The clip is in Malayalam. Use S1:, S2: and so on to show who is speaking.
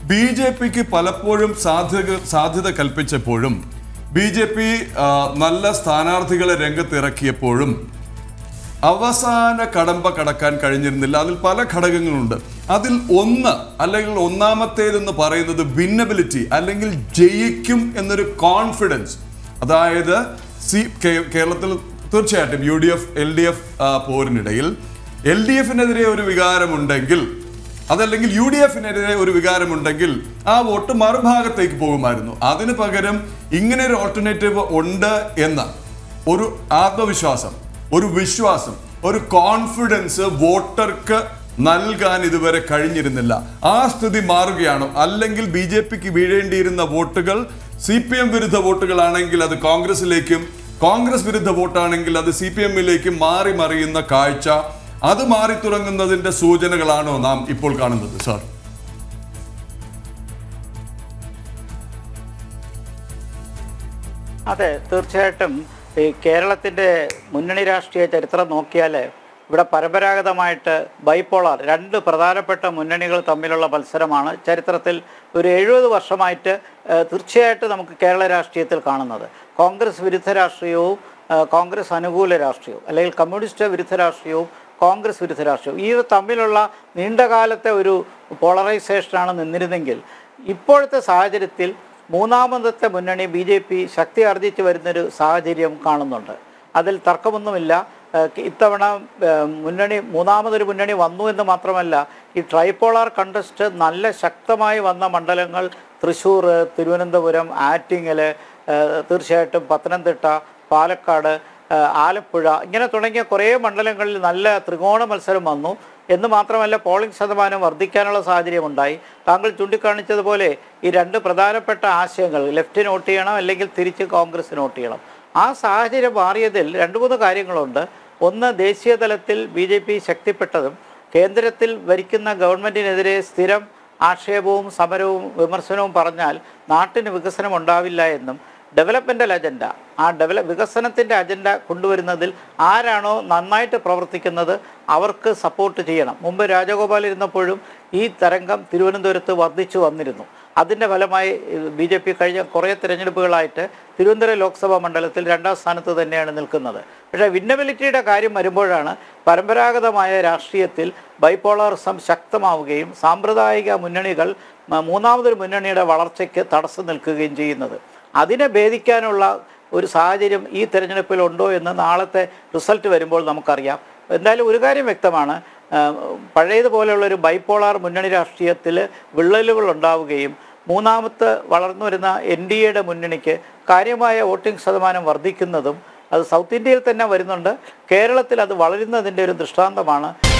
S1: ബി ജെ പിക്ക് പലപ്പോഴും സാധ്യത സാധ്യത കൽപ്പിച്ചപ്പോഴും ബി ജെ പി നല്ല സ്ഥാനാർത്ഥികളെ രംഗത്തിറക്കിയപ്പോഴും അവസാന കടമ്പ കടക്കാൻ കഴിഞ്ഞിരുന്നില്ല അതിൽ പല ഘടകങ്ങളുണ്ട് അതിൽ ഒന്ന് അല്ലെങ്കിൽ ഒന്നാമത്തേതെന്ന് പറയുന്നത് വിന്നബിലിറ്റി അല്ലെങ്കിൽ ജയിക്കും എന്നൊരു കോൺഫിഡൻസ് അതായത് സി കേ- കേരളത്തിൽ തീർച്ചയായിട്ടും U D F L D F പോരിനിടയിൽ എൽ ഡി എഫിനെതിരെ ഒരു വികാരമുണ്ടെങ്കിൽ അതല്ലെങ്കിൽ യു ഡി എഫിനെതിരെ ഒരു വികാരമുണ്ടെങ്കിൽ ആ വോട്ട് മറുഭാഗത്തേക്ക് പോകുമായിരുന്നു അതിന് പകരം ഇങ്ങനെ ഒരു ഓൾട്ടർനേറ്റീവ് ഉണ്ട് എന്ന ഒരു ആത്മവിശ്വാസം ഒരു വിശ്വാസം ഒരു കോൺഫിഡൻസ് വോട്ടർക്ക് നൽകാൻ ഇതുവരെ കഴിഞ്ഞിരുന്നില്ല ആ സ്ഥിതി മാറുകയാണ് അല്ലെങ്കിൽ ബി ജെ പിക്ക് വീഴേണ്ടിയിരുന്ന വോട്ടുകൾ സി പി എം വിരുദ്ധ വോട്ടുകളാണെങ്കിൽ അത് കോൺഗ്രസിലേക്കും കോൺഗ്രസ് വിരുദ്ധ വോട്ടാണെങ്കിൽ അത് സി പി എമ്മിലേക്കും മാറി മറിയുന്ന കാഴ്ച അത് മാറി തുടങ്ങുന്നതിന്റെ സൂചനകളാണോ നാം ഇപ്പോൾ കാണുന്നത് സാർ
S2: അതെ തീർച്ചയായിട്ടും ഈ കേരളത്തിൻ്റെ മുന്നണി രാഷ്ട്രീയ ചരിത്രം നോക്കിയാൽ ഇവിടെ പരമ്പരാഗതമായിട്ട് ബൈപ്പോളാർ രണ്ട് പ്രധാനപ്പെട്ട മുന്നണികൾ തമ്മിലുള്ള മത്സരമാണ് ചരിത്രത്തിൽ ഒരു എഴുപത് വർഷമായിട്ട് ഏഹ്, തീർച്ചയായിട്ടും നമുക്ക് കേരള രാഷ്ട്രീയത്തിൽ കാണുന്നത് കോൺഗ്രസ് വിരുദ്ധ രാഷ്ട്രീയവും ഏഹ്, കോൺഗ്രസ് അനുകൂല രാഷ്ട്രീയവും അല്ലെങ്കിൽ കമ്മ്യൂണിസ്റ്റ് വിരുദ്ധ രാഷ്ട്രീയവും കോൺഗ്രസ് വിരുദ്ധ രാഷ്ട്രീയവും ഈ തമ്മിലുള്ള നീണ്ടകാലത്തെ ഒരു പോളറൈസേഷനാണ് നിന്നിരുന്നെങ്കിൽ ഇപ്പോഴത്തെ സാഹചര്യത്തിൽ മൂന്നാമതത്തെ മുന്നണി ബി ജെ പി ശക്തി ആർജിച്ചു വരുന്നൊരു സാഹചര്യം കാണുന്നുണ്ട് അതിൽ തർക്കമൊന്നുമില്ല ഏഹ് ഇത്തവണ ഏഹ് മുന്നണി മൂന്നാമതൊരു മുന്നണി വന്നു എന്ന് മാത്രമല്ല ഈ ട്രൈപോളാർ കണ്ടസ്റ്റ് നല്ല ശക്തമായി വന്ന മണ്ഡലങ്ങൾ തൃശ്ശൂർ തിരുവനന്തപുരം ആറ്റിങ്ങൽ ഏഹ് തീർച്ചയായിട്ടും പത്തനംതിട്ട പാലക്കാട് ഏഹ് ആലപ്പുഴ ഇങ്ങനെ തുടങ്ങിയ കുറേ മണ്ഡലങ്ങളിൽ നല്ല ത്രികോണ മത്സരം വന്നു എന്ന് മാത്രമല്ല പോളിംഗ് ശതമാനം വർദ്ധിക്കാനുള്ള സാഹചര്യമുണ്ടായി താങ്കൾ ചൂണ്ടിക്കാണിച്ചതുപോലെ ഈ രണ്ട് പ്രധാനപ്പെട്ട ആശയങ്ങൾ ലെഫ്റ്റിന് വോട്ട് ചെയ്യണം അല്ലെങ്കിൽ തിരിച്ച് കോൺഗ്രസിന് വോട്ട് ചെയ്യണം ആ സാഹചര്യം മാറിയതിൽ രണ്ട് മൂന്ന് കാര്യങ്ങളുണ്ട് ഒന്ന് ദേശീയ തലത്തിൽ ബി ജെ പി ശക്തിപ്പെട്ടതും കേന്ദ്രത്തിൽ ഭരിക്കുന്ന ഗവൺമെൻറ്റിനെതിരെ സ്ഥിരം ആക്ഷേപവും സമരവും വിമർശനവും പറഞ്ഞാൽ നാട്ടിന് വികസനം ഉണ്ടാവില്ല എന്നും ഡെവലപ്മെൻ്റൽ അജണ്ട ആ ഡെവല വികസനത്തിൻ്റെ അജണ്ട കൊണ്ടുവരുന്നതിൽ ആരാണോ നന്നായിട്ട് പ്രവർത്തിക്കുന്നത് അവർക്ക് സപ്പോർട്ട് ചെയ്യണം മുമ്പ് രാജഗോപാൽ ഇരുന്നപ്പോഴും ഈ തരംഗം തിരുവനന്തപുരത്ത് വർദ്ധിച്ചു വന്നിരുന്നു അതിൻ്റെ ഫലമായി ബി ജെ പി കഴിഞ്ഞ കുറേ തിരഞ്ഞെടുപ്പുകളായിട്ട് തിരുവനന്തപുരം ലോക്സഭാ മണ്ഡലത്തിൽ രണ്ടാം സ്ഥാനത്ത് തന്നെയാണ് നിൽക്കുന്നത് പക്ഷേ വിന്നബിലിറ്റിയുടെ കാര്യം വരുമ്പോഴാണ് പരമ്പരാഗതമായ രാഷ്ട്രീയത്തിൽ ബൈപോളറിസം ശക്തമാവുകയും സാമ്പ്രദായിക മുന്നണികൾ മ- മൂന്നാമതൊരു മുന്നണിയുടെ വളർച്ചയ്ക്ക് തടസ്സം നിൽക്കുകയും ചെയ്യുന്നത് അതിനെ ഭേദിക്കാനുള്ള ഒരു സാഹചര്യം ഈ തെരഞ്ഞെടുപ്പിൽ ഉണ്ടോ എന്ന് നാളത്തെ റിസൾട്ട് വരുമ്പോൾ നമുക്കറിയാം എന്തായാലും ഒരു കാര്യം വ്യക്തമാണ് ആ, പഴയതുപോലെയുള്ള ഒരു ബൈപ്പോളാർ മുന്നണി രാഷ്ട്രീയത്തിൽ വിള്ളലുകൾ ഉണ്ടാവുകയും മൂന്നാമത്തെ വളർന്നു വരുന്ന എൻ ഡി എയുടെ മുന്നണിക്ക് കാര്യമായ വോട്ടിംഗ് ശതമാനം വർദ്ധിക്കുന്നതും അത് സൗത്ത് ഇന്ത്യയിൽ തന്നെ വരുന്നുണ്ട് കേരളത്തിൽ അത് വളരുന്നതിൻ്റെ ഒരു ദൃഷ്ടാന്തമാണ്